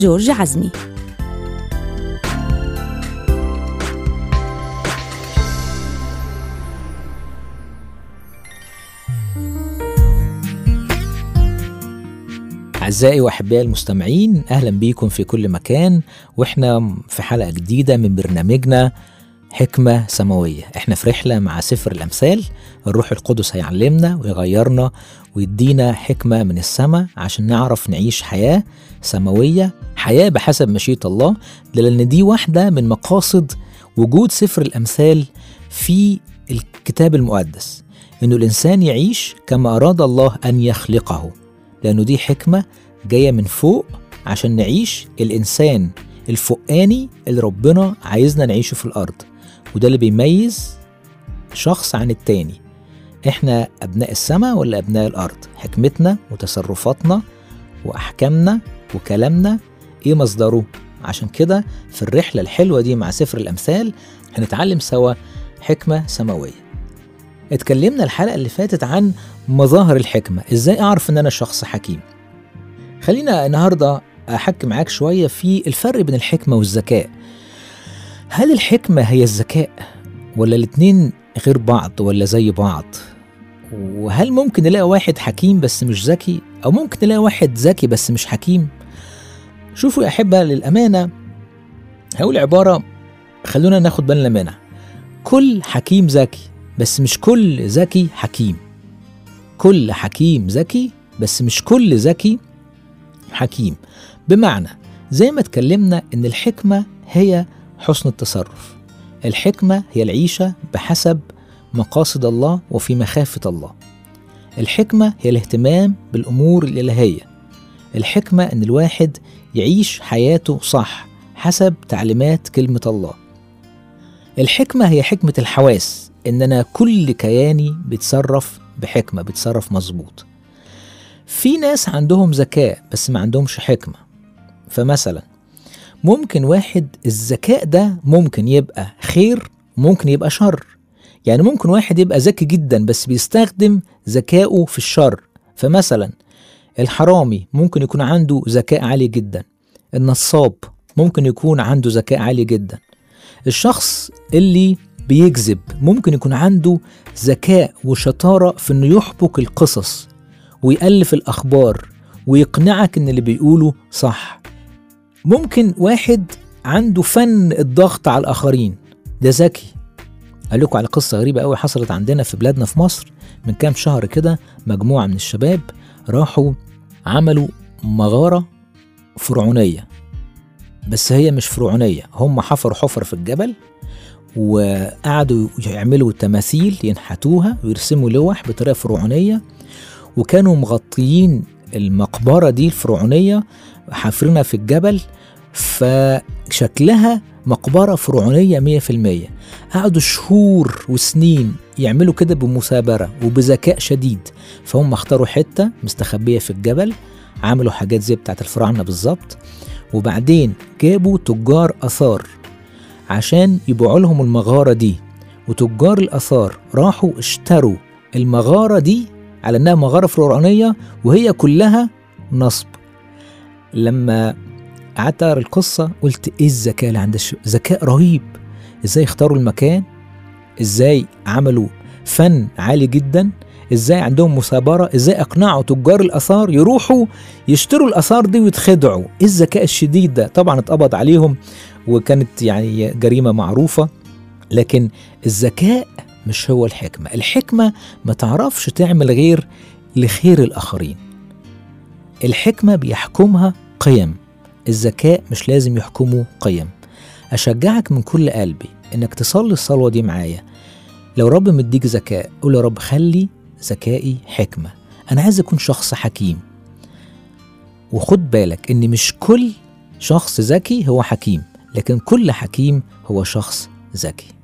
جورج عزمي أعزائي وأحبائي المستمعين أهلا بيكم في كل مكان وإحنا في حلقة جديدة من برنامجنا حكمة سماوية إحنا في رحلة مع سفر الأمثال الروح القدس هيعلمنا ويغيرنا ويدينا حكمة من السماء عشان نعرف نعيش حياة سماوية حياة بحسب مشيئة الله لأن دي واحدة من مقاصد وجود سفر الأمثال في الكتاب المقدس إنه الإنسان يعيش كما أراد الله أن يخلقه لأنه دي حكمة جاية من فوق عشان نعيش الإنسان الفوقاني اللي ربنا عايزنا نعيشه في الأرض وده اللي بيميز شخص عن التاني إحنا أبناء السماء ولا أبناء الأرض حكمتنا وتصرفاتنا وأحكامنا وكلامنا إيه مصدره عشان كده في الرحلة الحلوة دي مع سفر الأمثال هنتعلم سوا حكمة سماوية اتكلمنا الحلقة اللي فاتت عن مظاهر الحكمة ازاي اعرف ان انا شخص حكيم خلينا النهاردة احكي معاك شوية في الفرق بين الحكمة والذكاء هل الحكمة هي الذكاء ولا الاتنين غير بعض ولا زي بعض وهل ممكن نلاقي واحد حكيم بس مش ذكي او ممكن نلاقي واحد ذكي بس مش حكيم شوفوا يا احبة للامانة هقول عبارة خلونا ناخد بالنا منها كل حكيم ذكي بس مش كل ذكي حكيم كل حكيم ذكي بس مش كل ذكي حكيم بمعنى زي ما اتكلمنا ان الحكمة هي حسن التصرف الحكمة هي العيشة بحسب مقاصد الله وفي مخافة الله الحكمة هي الاهتمام بالأمور الإلهية الحكمة إن الواحد يعيش حياته صح حسب تعليمات كلمة الله الحكمة هي حكمة الحواس إن أنا كل كياني بيتصرف بحكمة بيتصرف مظبوط في ناس عندهم ذكاء بس ما عندهمش حكمة فمثلا ممكن واحد الذكاء ده ممكن يبقى خير ممكن يبقى شر يعني ممكن واحد يبقى ذكي جدا بس بيستخدم ذكائه في الشر فمثلا الحرامي ممكن يكون عنده ذكاء عالي جدا النصاب ممكن يكون عنده ذكاء عالي جدا الشخص اللي بيكذب ممكن يكون عنده ذكاء وشطارة في انه يحبك القصص ويألف الأخبار ويقنعك ان اللي بيقوله صح ممكن واحد عنده فن الضغط على الآخرين ده ذكي أقول لكم على قصة غريبة قوي حصلت عندنا في بلادنا في مصر من كام شهر كده مجموعة من الشباب راحوا عملوا مغارة فرعونية بس هي مش فرعونية هم حفروا حفرة في الجبل وقعدوا يعملوا تماثيل ينحتوها ويرسموا لوح بطريقة فرعونية وكانوا مغطيين المقبرة دي الفرعونية حافرينها في الجبل فشكلها مقبرة فرعونية مية في المية قعدوا شهور وسنين يعملوا كده بمثابرة وبذكاء شديد فهم اختاروا حتة مستخبية في الجبل عملوا حاجات زي بتاعت الفراعنة بالظبط وبعدين جابوا تجار آثار عشان يبيعوا لهم المغارة دي وتجار الآثار راحوا اشتروا المغارة دي على إنها مغارة فرعونية وهي كلها نصب لما قعدت أقرأ القصة قلت إيه الذكاء اللي عند الشباب ذكاء رهيب إزاي اختاروا المكان إزاي عملوا فن عالي جدا ازاي عندهم مثابره ازاي اقنعوا تجار الاثار يروحوا يشتروا الاثار دي ويتخدعوا ايه الذكاء الشديد ده طبعا اتقبض عليهم وكانت يعني جريمه معروفه لكن الذكاء مش هو الحكمه الحكمه ما تعرفش تعمل غير لخير الاخرين الحكمه بيحكمها قيم الذكاء مش لازم يحكمه قيم اشجعك من كل قلبي انك تصلي الصلوه دي معايا لو رب مديك ذكاء قول يا رب خلي ذكائي حكمة أنا عايز أكون شخص حكيم وخد بالك إن مش كل شخص ذكي هو حكيم لكن كل حكيم هو شخص ذكي